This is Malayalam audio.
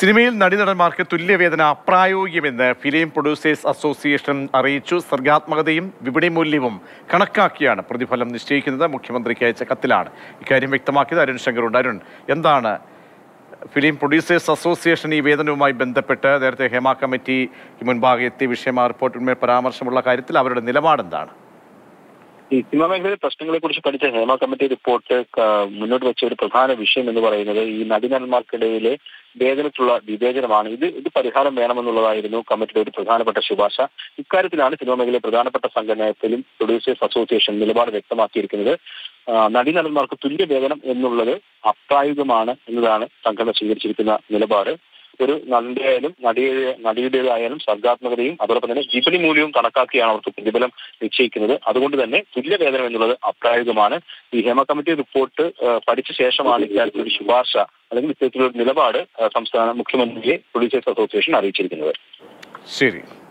സിനിമയിൽ നടീനടന്മാർക്ക് തുല്യവേതന അപ്രായോഗികമെന്ന് ഫിലിം പ്രൊഡ്യൂസേഴ്സ് അസോസിയേഷൻ അറിയിച്ചു സർഗാത്മകതയും വിപണി മൂല്യവും കണക്കാക്കിയാണ് പ്രതിഫലം നിശ്ചയിക്കുന്നത് മുഖ്യമന്ത്രിക്ക് അയച്ച കത്തിലാണ് ഇക്കാര്യം വ്യക്തമാക്കിയത് അരുൺ ശങ്കറുണ്ട് അരുൺ എന്താണ് ഫിലിം പ്രൊഡ്യൂസേഴ്സ് അസോസിയേഷൻ ഈ വേതനവുമായി ബന്ധപ്പെട്ട് നേരത്തെ ഹേമ കമ്മിറ്റി മുൻപാകെ എത്തിയ വിഷയമായ റിപ്പോർട്ടിന്മേൽ പരാമർശമുള്ള കാര്യത്തിൽ അവരുടെ നിലപാടെന്താണ് ഈ സിനിമാ മേഖലയിലെ പ്രശ്നങ്ങളെ കുറിച്ച് പഠിച്ച ഹേമ കമ്മിറ്റി റിപ്പോർട്ട് ക- മുന്നോട്ട് വെച്ച ഒരു പ്രധാന വിഷയം എന്ന് പറയുന്നത് ഈ നടീനന്മാർക്കിടയിലെ വേതനത്തിലുള്ള വിവേചനമാണ് ഇത് ഇത് പരിഹാരം വേണമെന്നുള്ളതായിരുന്നു കമ്മിറ്റിയുടെ ഒരു പ്രധാനപ്പെട്ട ശുപാർശ ഇക്കാര്യത്തിലാണ് സിനിമാ മേഖലയിലെ പ്രധാനപ്പെട്ട സംഘടന ഫിലിം പ്രൊഡ്യൂസേഴ്സ് അസോസിയേഷൻ നിലപാട് വ്യക്തമാക്കിയിരിക്കുന്നത് ആ, നടീനടന്മാർക്ക് തുല്യ വേതനം എന്നുള്ളത് അപ്രായോഗികമാണ് എന്നതാണ് സംഘടന സ്വീകരിച്ചിരിക്കുന്ന നിലപാട് ഒരു നടന്റെയായാലും നടിയുടെ നടിയുടേതായാലും സർഗാത്മകതയും അതോടൊപ്പം തന്നെ വിപണി മൂല്യവും കണക്കാക്കിയാണ് അവർക്ക് പ്രതിഫലം നിശ്ചയിക്കുന്നത് അതുകൊണ്ട് തന്നെ തുല്യ വേതനം എന്നുള്ളത് അപ്രായോഗികമാണ് ഈ ഹേമ കമ്മിറ്റി റിപ്പോർട്ട് ആ, പഠിച്ച ശേഷമാണ് ഇക്കാര്യത്തിലൊരു ശുപാർശ അല്ലെങ്കിൽ ഇത്തരത്തിലൊരു നിലപാട് ആ, സംസ്ഥാന മുഖ്യമന്ത്രിയെ പ്രൊഡ്യൂസേഴ്സ് അസോസിയേഷൻ അറിയിച്ചിരിക്കുന്നത് ശരി